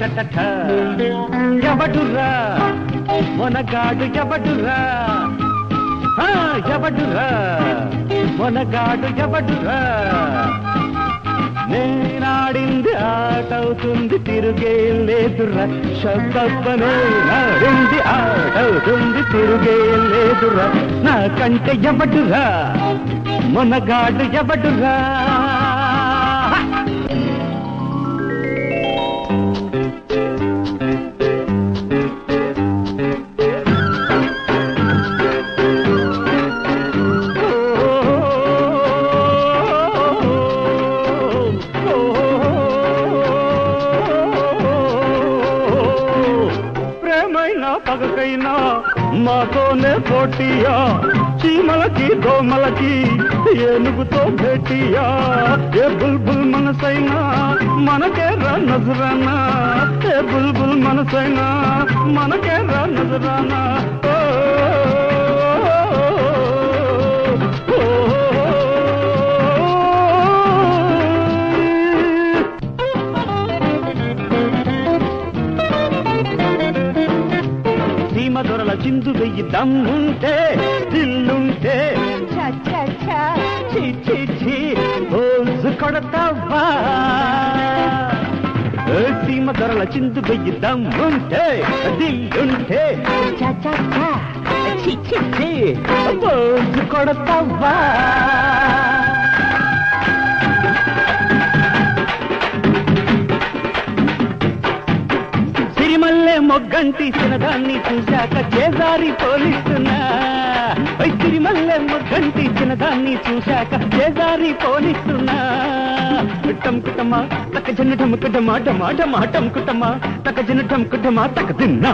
టటటట ఎవడురా మొనగాడు ఎవడురా ఆ, ఎవడురా మొనగాడు ఎవడురా నేనాడింది ఆటవుతుంది తిరుగే లేదురా శబ్దప్పనే నాడింది ఆటవుతుంది తిరుగే లేదురా నాకంటే ఎవడురా మొనగాడు ఎవడురా ప్రేమైనా పగకైనా మాతోనే పోటీయా చీమలకి దోమలకి ఏనుగుతో భేటీయా ఏ బుల్బుల్ మనసైనా మనకే రా నజరానా ఏ బుల్బుల్ మనసైనా మనకే రా నజరానా ఓ, ఓ, ఓ, సీమ దొరల చిందు వెయ్యి దమ్ముంటే దిల్లుంటే ఛ, ఛ, ఛ. ఛీ ఛీ ఛీ రోజు కొడతావా ఏ సీమ దొరల చిందు వెయ్యి దమ్ముంటే దిల్లుంటే ఛ, ఛ, ఛ. ఛీ ఛీ ఛీ రోజు కొడతావా సిరిమల్లె మొగ్గంటి చిన్నదాన్ని చూశాక చేజారి పోలిస్తున్నా ఓయ్ సిరిమల్లె మొగ్గంటి చిన్నదాన్ని చూశాక చేజారి పోలిస్తున్నా టంకుటమా తక జన టముకుటమా టమా టమా టంకుటమా తక జన టముకుటమా తక తిన్నా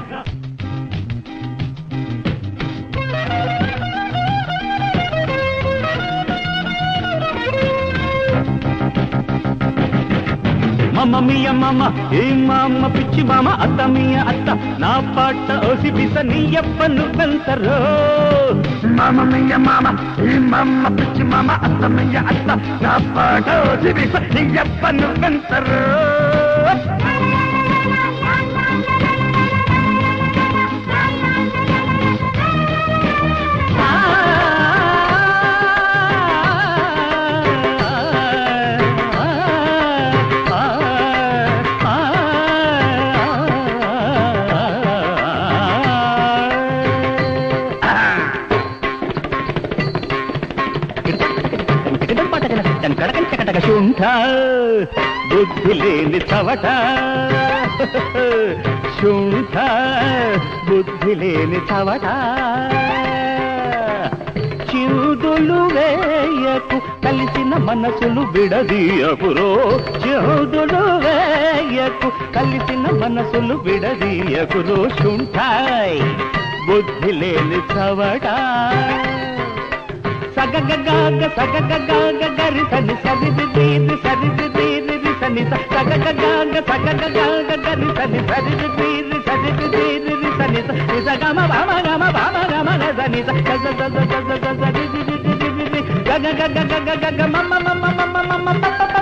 మమ్మ మియ మమ్మ ఏ మామ పిచ్చి మామ అత్త మియ అత్త నా పాట ఓసి బిస నీయప్ప నువ్వెంతరో మామ మియ మామ ఏ మామ పిచ్చి మామ అత్త మియ అత్త నా పాట ఓసి బిస నీయప్ప నువ్వెంతరో బుద్ధి లేని చవట శుంఠ బుద్ధి లేని చవట చిరుదులు వేయకు కలిసిన మనసులు విడదీయకురో చిరుదులు వేయకు కలిసిన మనసులు విడదీయకురో శుంఠాయ్ బుద్ధి లేని చవట సగగగాగ సగగగాగ గరి సని సరిది దీది సరిది దీది రి సని స సగగగాగ సగగగాగ గరి సని సరిది దీది సరిది దీది రి సని స ని స గమ భమ గమ భమ గమ గ సని స గ గ గ గ గ గ గ రి రి రి రి రి రి గ గ గ గ గ గ గ గ మ మ మ మ మ మ మ మ ప ప ప